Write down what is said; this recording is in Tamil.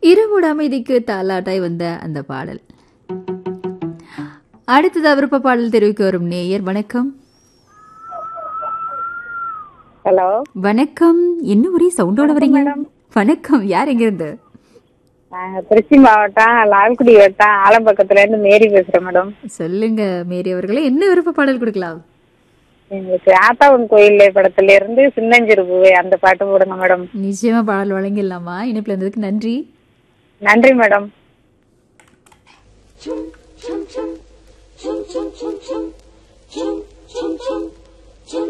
இரவோட அமைதிக்கு தாலாட்டாய் வந்த அந்த பாடல் அடுத்தது விருப்ப பாடல் தெரிவிக்க வரும் நேயர் வணக்கம் ஹலோ வணக்கம் என்ன ஒரே சவுண்டோட வரீங்க வணக்கம் யார் எங்க இருந்து நாங்க திருச்சி மாவட்டம் லால்குடி வட்டம் ஆலம்பக்கத்துல இருந்து மேரி பேசுறேன் மேடம் சொல்லுங்க மேரி அவர்களே என்ன விருப்ப பாடல் கொடுக்கலாம் எங்களுக்கு ஆத்தாவன் கோயில் படத்துல இருந்து சின்னஞ்சிறு பூவே அந்த பாட்டு போடுங்க மேடம் நிச்சயமா பாடல் வழங்கிடலாமா இணைப்புல இருந்ததுக்கு நன்றி நன்றி madam chum chum chum chum chum chum chum chum chum chum